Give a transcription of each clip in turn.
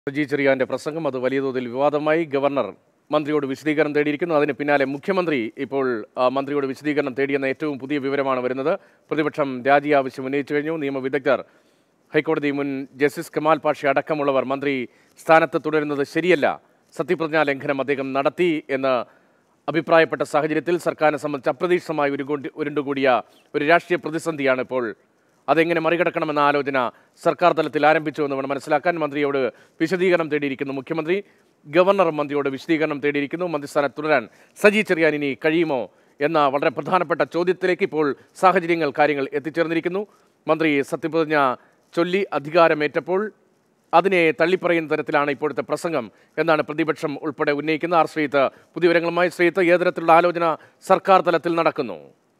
സജി ചെറിയാന്റെ പ്രസംഗം അത് വലിയ തോതിൽ വിവാദമായി ഗവർണർ മന്ത്രിയോട് വിശദീകരണം തേടിയിരിക്കുന്നു അതിന് പിന്നാലെ മുഖ്യമന്ത്രി ഇപ്പോൾ ആ, മന്ത്രിയോട് വിശദീകരണം തേടിയെന്ന ഏറ്റവും പുതിയ വിവരമാണ് വരുന്നത് പ്രതിപക്ഷം രാജി ആവശ്യം ഉന്നയിച്ചു കഴിഞ്ഞു നിയമവിദഗ്ധർ ഹൈക്കോടതി മുൻ ജസ്റ്റിസ് കമാൽ പാഷ അടക്കമുള്ളവർ മന്ത്രി സ്ഥാനത്ത് തുടരുന്നത് ശരിയല്ല സത്യപ്രതിജ്ഞാ ലംഘനം അദ്ദേഹം നടത്തി എന്ന് അഭിപ്രായപ്പെട്ട സാഹചര്യത്തിൽ സർക്കാരിനെ സംബന്ധിച്ച് അപ്രതീക്ഷിതമായി ഒരു ഉരുണ്ടുകൂടിയ ഒരു രാഷ്ട്രീയ പ്രതിസന്ധിയാണ് ഇപ്പോൾ അതെങ്ങനെ മറികടക്കണമെന്ന ആലോചന സർക്കാർ തലത്തിൽ ആരംഭിച്ചു എന്ന് വേണം മനസ്സിലാക്കാൻ മന്ത്രിയോട് വിശദീകരണം തേടിയിരിക്കുന്നു മുഖ്യമന്ത്രി ഗവർണർ മന്ത്രിയോട് വിശദീകരണം തേടിയിരിക്കുന്നു മന്ത്രിസ്ഥാനത്ത് തുടരാൻ സജി ചെറിയാൻ ഇനി കഴിയുമോ എന്ന വളരെ പ്രധാനപ്പെട്ട ചോദ്യത്തിലേക്ക് ഇപ്പോൾ സാഹചര്യങ്ങൾ കാര്യങ്ങൾ എത്തിച്ചേർന്നിരിക്കുന്നു മന്ത്രി സത്യപ്രതിജ്ഞ ചൊല്ലി അധികാരമേറ്റപ്പോൾ അതിനെ തള്ളിപ്പറയുന്ന തരത്തിലാണ് ഇപ്പോഴത്തെ പ്രസംഗം എന്നാണ് പ്രതിപക്ഷം ഉൾപ്പെടെ ഉന്നയിക്കുന്ന ആർ ശ്രീത്ത് പുതിയ വിവരങ്ങളുമായി ശ്രീത്ത് ഏത് തരത്തിലുള്ള ആലോചന സർക്കാർ തലത്തിൽ നടക്കുന്നു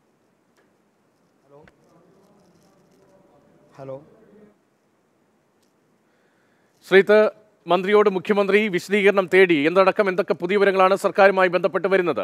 ഹലോ ശ്രീത്ത് മന്ത്രിയോട് മുഖ്യമന്ത്രി വിശദീകരണം തേടി എന്നടക്കം എന്തൊക്കെ പുതിയ വിവരങ്ങളാണ് സർക്കാരുമായി ബന്ധപ്പെട്ട് വരുന്നത്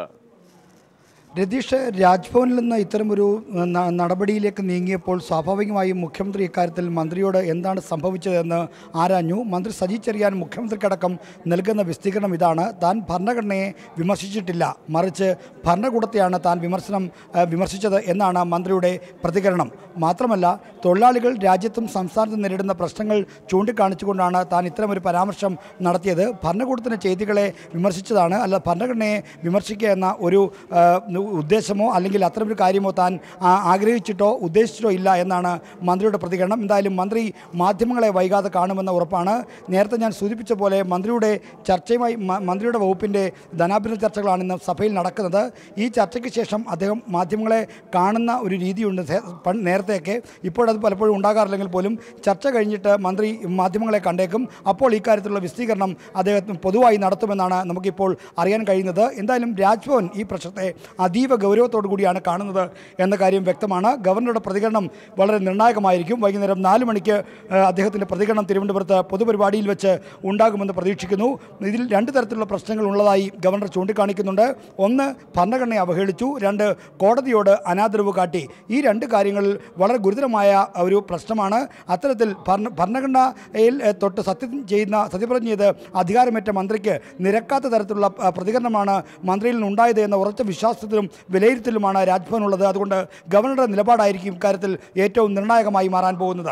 രതീഷ് രാജ്ഭവനിൽ നിന്ന് ഇത്തരമൊരു ന- നടപടിയിലേക്ക് നീങ്ങിയപ്പോൾ സ്വാഭാവികമായും മുഖ്യമന്ത്രി ഇക്കാര്യത്തിൽ മന്ത്രിയോട് എന്താണ് സംഭവിച്ചതെന്ന് ആരാഞ്ഞു മന്ത്രി സജി ചെറിയാൻ മുഖ്യമന്ത്രിക്കടക്കം നൽകുന്ന വിശദീകരണം ഇതാണ് താൻ ഭരണഘടനയെ വിമർശിച്ചിട്ടില്ല മറിച്ച് ഭരണകൂടത്തെയാണ് താൻ വിമർശനം ആ, വിമർശിച്ചത് എന്നാണ് മന്ത്രിയുടെ പ്രതികരണം മാത്രമല്ല തൊഴിലാളികൾ രാജ്യത്തും സംസ്ഥാനത്തും നേരിടുന്ന പ്രശ്നങ്ങൾ ചൂണ്ടിക്കാണിച്ചുകൊണ്ടാണ് താൻ ഇത്തരമൊരു പരാമർശം നടത്തിയത് ഭരണകൂടത്തിൻ്റെ ചെയ്തികളെ വിമർശിച്ചതാണ് അല്ല ഭരണഘടനയെ വിമർശിക്കുക എന്ന ഒരു ആ, ഉദ്ദേശമോ അല്ലെങ്കിൽ അത്തരമൊരു കാര്യമോ താൻ ആ, ആഗ്രഹിച്ചിട്ടോ ഉദ്ദേശിച്ചിട്ടോ ഇല്ല എന്നാണ് മന്ത്രിയുടെ പ്രതികരണം എന്തായാലും മന്ത്രി മാധ്യമങ്ങളെ വൈകാതെ കാണുമെന്ന ഉറപ്പാണ് നേരത്തെ ഞാൻ സൂചിപ്പിച്ച പോലെ മന്ത്രിയുടെ ചർച്ചയുമായി മ- മന്ത്രിയുടെ വകുപ്പിൻ്റെ ധനാഭ്യന്തര ചർച്ചകളാണ് ഇന്ന് സഭയിൽ നടക്കുന്നത് ഈ ചർച്ചയ്ക്ക് ശേഷം അദ്ദേഹം മാധ്യമങ്ങളെ കാണുന്ന ഒരു രീതിയുണ്ട് സേ- പണ്ട് നേരത്തെയൊക്കെ ഇപ്പോഴത് പലപ്പോഴും ഉണ്ടാകാറില്ലെങ്കിൽ പോലും ചർച്ച കഴിഞ്ഞിട്ട് മന്ത്രി മാധ്യമങ്ങളെ കണ്ടേക്കും അപ്പോൾ ഇക്കാര്യത്തിലുള്ള വിശദീകരണം അദ്ദേഹം പൊതുവായി നടത്തുമെന്നാണ് നമുക്കിപ്പോൾ അറിയാൻ കഴിയുന്നത് എന്തായാലും രാജ്ഭവൻ ഈ പ്രശ്നത്തെ അതീവ ഗൗരവത്തോടു കൂടിയാണ് കാണുന്നത് എന്ന കാര്യം വ്യക്തമാണ് ഗവർണറുടെ പ്രതികരണം വളരെ നിർണായകമായിരിക്കും വൈകുന്നേരം നാല് മണിക്ക് ഏഹ്, അദ്ദേഹത്തിൻ്റെ പ്രതികരണം തിരുവനന്തപുരത്ത് പൊതുപരിപാടിയിൽ വെച്ച് ഉണ്ടാകുമെന്ന് പ്രതീക്ഷിക്കുന്നു ഇതിൽ രണ്ട് തരത്തിലുള്ള പ്രശ്നങ്ങൾ ഉള്ളതായി ഗവർണർ ചൂണ്ടിക്കാണിക്കുന്നുണ്ട് ഒന്ന് ഭരണഘടനയെ അവഹേളിച്ചു രണ്ട് കോടതിയോട് അനാദരവ് കാട്ടി ഈ രണ്ട് കാര്യങ്ങളിൽ വളരെ ഗുരുതരമായ ഒരു പ്രശ്നമാണ് അത്തരത്തിൽ ഭരണ ഭരണഘടനയിൽ ഏഹ്, തൊട്ട് സത്യം ചെയ്യുന്ന സത്യപ്രതിജ്ഞ ചെയ്ത് അധികാരമേറ്റ മന്ത്രിക്ക് നിരക്കാത്ത തരത്തിലുള്ള ആ, പ്രതികരണമാണ് മന്ത്രിയിൽ നിന്നുണ്ടായത് എന്ന ഉറച്ച വിശ്വാസത്തിലും വിലയിരുത്തലുമാണ് രാജ്ഭവൻ ഉള്ളത് അതുകൊണ്ട് ഗവർണറുടെ നിലപാടായിരിക്കും ഇക്കാര്യത്തിൽ ഏറ്റവും നിർണായകമായി മാറാൻ പോകുന്നത്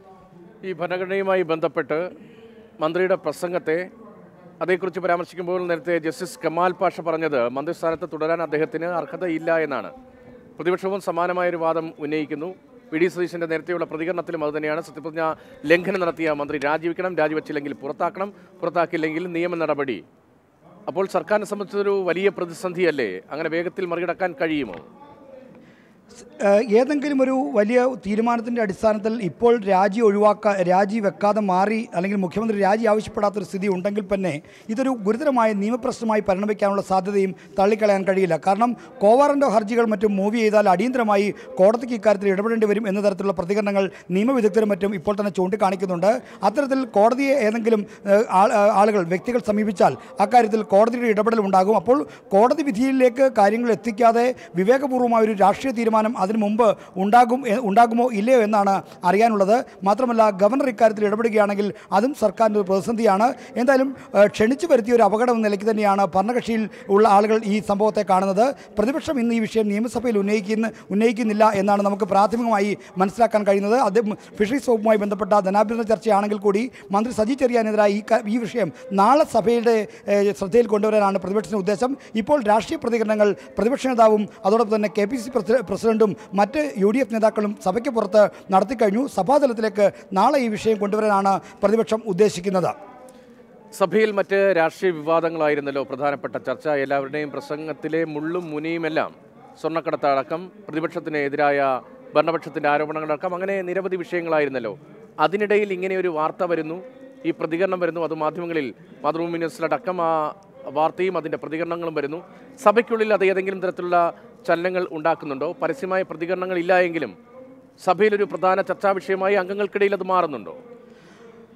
ഈ ഭരണഘടനയുമായി ബന്ധപ്പെട്ട് മന്ത്രിയുടെ പ്രസംഗത്തെ അതേക്കുറിച്ച് പരാമർശിക്കുമ്പോൾ നേരത്തെ ജസ്റ്റിസ് കമാൽ പാഷ പറഞ്ഞത് മന്ത്രിസ്ഥാനത്ത് തുടരാൻ അദ്ദേഹത്തിന് അർഹതയില്ല എന്നാണ് പ്രതിപക്ഷവും സമാനമായൊരു വാദം ഉന്നയിക്കുന്നു വി ഡി സതീശൻ്റെ നേരത്തെയുള്ള പ്രതികരണത്തിലും അതുതന്നെയാണ് സത്യപ്രതിജ്ഞ ലംഘനം നടത്തിയ മന്ത്രി രാജിവെക്കണം രാജിവെച്ചില്ലെങ്കിൽ പുറത്താക്കണം പുറത്താക്കിയില്ലെങ്കിൽ നിയമ നടപടി അപ്പോൾ സർക്കാരിനെ സംബന്ധിച്ചൊരു വലിയ പ്രതിസന്ധിയല്ലേ അങ്ങനെ വേഗത്തിൽ മറികടക്കാൻ കഴിയുമോ ഏഹ് ഏതെങ്കിലും ഒരു വലിയ തീരുമാനത്തിൻ്റെ അടിസ്ഥാനത്തിൽ ഇപ്പോൾ രാജി ഒഴിവാക്കാ രാജി വെക്കാതെ മാറി അല്ലെങ്കിൽ മുഖ്യമന്ത്രി രാജി ആവശ്യപ്പെടാത്തൊരു സ്ഥിതി ഉണ്ടെങ്കിൽ തന്നെ ഇതൊരു ഗുരുതരമായ നിയമപ്രശ്നമായി പരിണമിക്കാനുള്ള സാധ്യതയും തള്ളിക്കളയാൻ കഴിയില്ല കാരണം കോവാറൻ്റോ ഹർജികൾ മറ്റും മൂവ് ചെയ്താൽ അടിയന്തരമായി കോടതിക്ക് ഇക്കാര്യത്തിൽ ഇടപെടേണ്ടി വരും എന്ന തരത്തിലുള്ള പ്രതികരണങ്ങൾ നിയമവിദഗ്ധരും മറ്റും ഇപ്പോൾ തന്നെ ചൂണ്ടിക്കാണിക്കുന്നുണ്ട് അത്തരത്തിൽ കോടതിയെ ഏതെങ്കിലും ഏഹ്, ആൾ- ഏഹ്, ആളുകൾ വ്യക്തികൾ സമീപിച്ചാൽ അക്കാര്യത്തിൽ കോടതിയുടെ ഇടപെടൽ ഉണ്ടാകും അപ്പോൾ കോടതി വിധിയിലേക്ക് കാര്യങ്ങൾ എത്തിക്കാതെ വിവേകപൂർവമായ ഒരു രാഷ്ട്രീയ തീരുമാനം അതിനു മുമ്പ് ഉണ്ടാകും എ- ഉണ്ടാകുമോ ഇല്ലയോ എന്നാണ് അറിയാനുള്ളത് മാത്രമല്ല ഗവർണർ ഇക്കാര്യത്തിൽ ഇടപെടുകയാണെങ്കിൽ അതും സർക്കാരിൻ്റെ ഒരു പ്രതിസന്ധിയാണ് എന്തായാലും ഏഹ്, ക്ഷണിച്ചു വരുത്തിയ ഒരു അപകടം എന്ന നിലയ്ക്ക് തന്നെയാണ് ഭരണകക്ഷിയിൽ ഉള്ള ആളുകൾ ഈ സംഭവത്തെ കാണുന്നത് പ്രതിപക്ഷം ഇന്ന് ഈ വിഷയം നിയമസഭയിൽ ഉന്നയിക്കുന്ന ഉന്നയിക്കുന്നില്ല എന്നാണ് നമുക്ക് പ്രാഥമികമായി മനസ്സിലാക്കാൻ കഴിയുന്നത് അദ്ദേഹം ഫിഷറീസ് വകുപ്പുമായി ബന്ധപ്പെട്ട ധനാഭ്യന്തര ചർച്ചയാണെങ്കിൽ കൂടി മന്ത്രി സജി ചെറിയാനെതിരായി ഈ ക- ഈ വിഷയം നാളെ സഭയുടെ ഏഹ്, ശ്രദ്ധയിൽ കൊണ്ടുവരാനാണ് പ്രതിപക്ഷത്തിൻ്റെ ഉദ്ദേശം ഇപ്പോൾ രാഷ്ട്രീയ പ്രതികരണങ്ങൾ പ്രതിപക്ഷ നേതാവും അതോടൊപ്പം തന്നെ കെ പി സി പ്രസിഡന്റും മറ്റ് യു ഡി എഫ് നേതാക്കളും സഭയ്ക്ക് പുറത്ത് നടത്തിക്കഴിഞ്ഞു സഭാതലത്തിലേക്ക് നാളെ ഈ വിഷയം കൊണ്ടുവരാനാണ് പ്രതിപക്ഷം ഉദ്ദേശിക്കുന്നത് സഭയിൽ മറ്റ് രാഷ്ട്രീയ വിവാദങ്ങളായിരുന്നല്ലോ പ്രധാനപ്പെട്ട ചർച്ച എല്ലാവരുടെയും പ്രസംഗത്തിലെ മുള്ളും മുനിയുമെല്ലാം സ്വർണ്ണക്കടത്ത് അടക്കം പ്രതിപക്ഷത്തിന് എതിരായ ഭരണപക്ഷത്തിൻ്റെ ആരോപണങ്ങളടക്കം അങ്ങനെ നിരവധി വിഷയങ്ങളായിരുന്നല്ലോ അതിനിടയിൽ ഇങ്ങനെ ഒരു വാർത്ത വരുന്നു ഈ പ്രതികരണം വരുന്നു അത് മാധ്യമങ്ങളിൽ മാതൃഭൂമി ന്യൂസിലടക്കം ആ വാർത്തയും അതിൻ്റെ പ്രതികരണങ്ങളും വരുന്നു സഭയ്ക്കുള്ളിൽ അത് ഏതെങ്കിലും തരത്തിലുള്ള ചലനങ്ങൾ ഉണ്ടാക്കുന്നുണ്ടോ പരസ്യമായ പ്രതികരണങ്ങൾ ഇല്ല എങ്കിലും സഭയിലൊരു പ്രധാന ചർച്ചാ വിഷയമായി അംഗങ്ങൾക്കിടയിൽ അത് മാറുന്നുണ്ടോ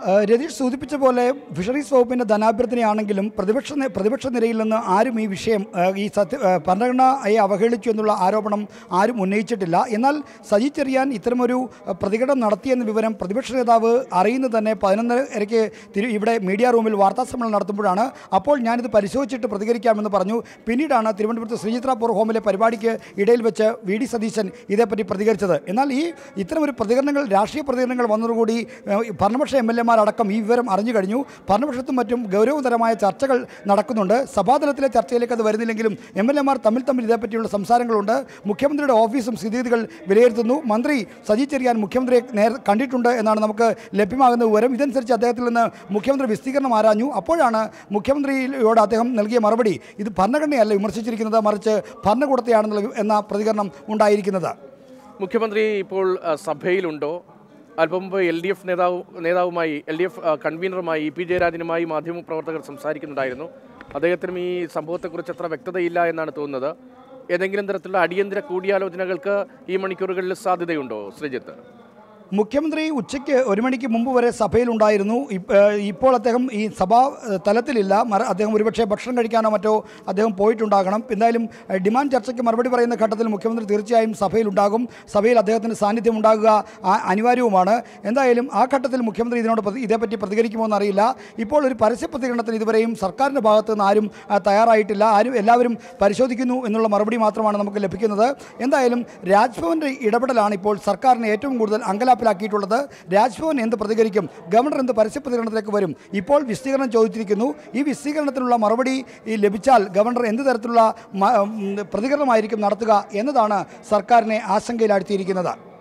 ഏഹ് രതീഷ് സൂചിപ്പിച്ച പോലെ ഫിഷറീസ് വകുപ്പിൻ്റെ ധനാഭ്യർത്ഥനയാണെങ്കിലും പ്രതിപക്ഷ നി- പ്രതിപക്ഷ നിരയിൽ നിന്ന് ആരും ഈ വിഷയം ഏഹ് ഈ സത്യ ഏഹ് ഭരണഘടനയെ അവഹേളിച്ചു എന്നുള്ള ആരോപണം ആരും ഉന്നയിച്ചിട്ടില്ല എന്നാൽ സജി ചെറിയാൻ ഇത്തരമൊരു ഏഹ് പ്രതികരണം നടത്തിയെന്ന വിവരം പ്രതിപക്ഷ നേതാവ് അറിയുന്നത് തന്നെ പതിനൊന്നരയ്ക്ക് തിരു ഇവിടെ മീഡിയ റൂമിൽ വാർത്താ സമ്മേളനം നടത്തുമ്പോഴാണ് അപ്പോൾ ഞാനിത് പരിശോധിച്ചിട്ട് പ്രതികരിക്കാമെന്ന് പറഞ്ഞു പിന്നീടാണ് തിരുവനന്തപുരത്ത് ശ്രീചിത്രാപൂർ ഹോമിലെ പരിപാടിക്ക് ഇടയിൽ വെച്ച് വി ഡി സതീശൻ ഇതേപ്പറ്റി പ്രതികരിച്ചത് എന്നാൽ ഈ ഇത്തരമൊരു പ്രതികരണങ്ങൾ രാഷ്ട്രീയ പ്രതികരണങ്ങൾ വന്നതോടുകൂടി ഏഹ്, ഭരണപക്ഷ എം എൽ എമാരടക്കം ഈ വിവരം അറിഞ്ഞു കഴിഞ്ഞു ഭരണപക്ഷത്തും മറ്റും ഗൗരവതരമായ ചർച്ചകൾ നടക്കുന്നുണ്ട് സഭാതലത്തിലെ ചർച്ചയിലേക്ക് അത് വരുന്നില്ലെങ്കിലും എം എൽ എമാർ തമ്മിൽ തമ്മിൽ ഇതേപ്പറ്റിയുള്ള സംസാരങ്ങളുണ്ട് മുഖ്യമന്ത്രിയുടെ ഓഫീസും സ്ഥിതിഗതികൾ വിലയിരുത്തുന്നു മന്ത്രി സജി ചെറിയാൻ മുഖ്യമന്ത്രിയെ നേർ കണ്ടിട്ടുണ്ട് എന്നാണ് നമുക്ക് ലഭ്യമാകുന്ന വിവരം ഇതനുസരിച്ച് അദ്ദേഹത്തിൽ നിന്ന് മുഖ്യമന്ത്രി വിസ്തീർണം ആരാഞ്ഞു അപ്പോഴാണ് മുഖ്യമന്ത്രിയോട് അദ്ദേഹം നൽകിയ മറുപടി ഇത് ഭരണഘടനയല്ല വിമർശിച്ചിരിക്കുന്നത് മറിച്ച് ഭരണകൂടത്തെയാണെന്നുള്ള എന്ന പ്രതികരണം ഉണ്ടായിരിക്കുന്നത് മുഖ്യമന്ത്രി ഇപ്പോൾ ആ, സഭയിലുണ്ടോ അല്പം മുമ്പ് എൽ ഡി എഫ് നേതാവ് നേതാവുമായി എൽ ഡി എഫ് കൺവീനറുമായി ഇ പി ജയരാജനുമായി മാധ്യമപ്രവർത്തകർ സംസാരിക്കുന്നുണ്ടായിരുന്നു അദ്ദേഹത്തിനും ഈ സംഭവത്തെക്കുറിച്ച് അത്ര വ്യക്തതയില്ല എന്നാണ് തോന്നുന്നത് ഏതെങ്കിലും തരത്തിലുള്ള അടിയന്തര കൂടിയാലോചനകൾക്ക് ഈ മണിക്കൂറുകളിൽ സാധ്യതയുണ്ടോ ശ്രീജിത്ത് മുഖ്യമന്ത്രി ഉച്ചയ്ക്ക് ഒരു മണിക്ക് മുമ്പ് വരെ സഭയിലുണ്ടായിരുന്നു ഇപ്പ- ഏഹ് ഇപ്പോൾ അദ്ദേഹം ഈ സഭാ ഏഹ് തലത്തിലില്ല മറ- അദ്ദേഹം ഒരുപക്ഷെ ഭക്ഷണം കഴിക്കാനോ മറ്റോ അദ്ദേഹം പോയിട്ടുണ്ടാകണം എന്തായാലും ഏഹ് ഡിമാൻഡ് ചർച്ചയ്ക്ക് മറുപടി പറയുന്ന ഘട്ടത്തിൽ മുഖ്യമന്ത്രി തീർച്ചയായും സഭയിലുണ്ടാകും സഭയിൽ അദ്ദേഹത്തിന് സാന്നിധ്യം ഉണ്ടാകുക ആ- അനിവാര്യവുമാണ് എന്തായാലും ആ ഘട്ടത്തിൽ മുഖ്യമന്ത്രി ഇതിനോട് പ്രതി- ഇതേപ്പറ്റി പ്രതികരിക്കുമോ എന്നറിയില്ല ഇപ്പോൾ ഒരു പരസ്യ പ്രതികരണത്തിന് ഇതുവരെയും സർക്കാരിൻ്റെ ഭാഗത്ത് നിന്ന് ആരും ആ, തയ്യാറായിട്ടില്ല ആരും എല്ലാവരും പരിശോധിക്കുന്നു എന്നുള്ള മറുപടി മാത്രമാണ് നമുക്ക് ലഭിക്കുന്നത് എന്തായാലും രാജ്ഭവൻ്റെ ഇടപെടലാണ് ഇപ്പോൾ സർക്കാരിനെ ഏറ്റവും കൂടുതൽ അങ്കലാപ്പിലാക്കിയിട്ടുള്ളത് രാജ്ഭവൻ എന്ത് പ്രതികരിക്കും ഗവർണർ എന്ത് പരസ്യ പ്രതികരണത്തിലേക്ക് വരും ഇപ്പോൾ വിശദീകരണം ചോദിച്ചിരിക്കുന്നു ഈ വിശദീകരണത്തിനുള്ള മറുപടി ഈ ലഭിച്ചാൽ ഗവർണർ എന്ത് തരത്തിലുള്ള മ- ഉം, പ്രതികരണമായിരിക്കും നടത്തുക എന്നതാണ് സർക്കാരിനെ ആശങ്കയിലാഴ്ത്തിയിരിക്കുന്നത്